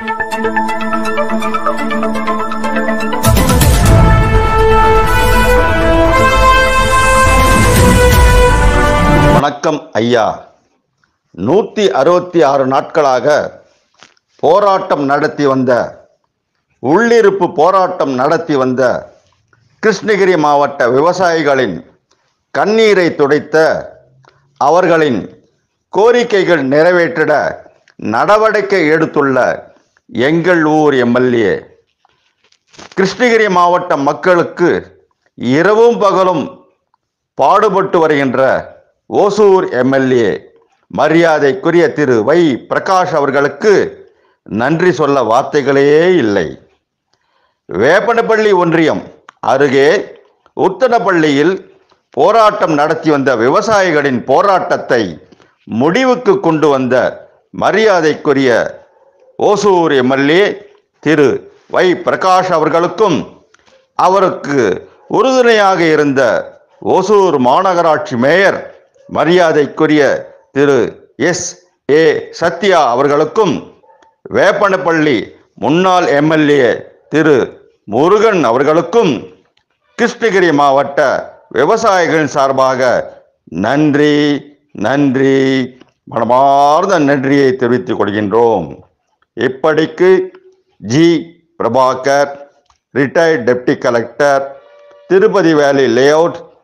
வணக்கம் ஐயா நூற்றி அறுபத்தி ஆறு நாட்களாக போராட்டம் நடத்தி வந்த உள்ளிருப்பு போராட்டம் நடத்தி வந்த கிருஷ்ணகிரி மாவட்ட விவசாயிகளின் கண்ணீரை துடைத்த அவர்களின் கோரிக்கைகள் நிறைவேற்றிட நடவடிக்கை எடுத்துள்ள எங்கள் ஊர் எம்எல்ஏ கிருஷ்ணகிரி மாவட்ட மக்களுக்கு இரவும் பகலும் பாடுபட்டு வருகின்ற ஓசூர் எம்எல்ஏ மரியாதைக்குரிய திரு வை பிரகாஷ் அவர்களுக்கு நன்றி சொல்ல வார்த்தைகளே இல்லை வேப்பனப்பள்ளி ஒன்றியம் அருகே உத்தனப்பள்ளியில் போராட்டம் நடத்தி வந்த விவசாயிகளின் போராட்டத்தை முடிவுக்கு கொண்டு வந்த மரியாதைக்குரிய ஓசூர் எம்எல்ஏ திரு வை பிரகாஷ் அவர்களுக்கும் அவருக்கு உறுதுணையாக இருந்த ஓசூர் மாநகராட்சி மேயர் மரியாதைக்குரிய திரு எஸ் ஏ சத்யா அவர்களுக்கும் வேப்பனப்பள்ளி முன்னாள் எம்எல்ஏ திரு முருகன் அவர்களுக்கும் கிருஷ்ணகிரி மாவட்ட விவசாயிகளின் சார்பாக நன்றி நன்றி மனமார்ந்த நன்றியை தெரிவித்துக் கொள்கின்றோம் இப்படிக்கு G Prabhakar retired deputy collector Tirupati valley layout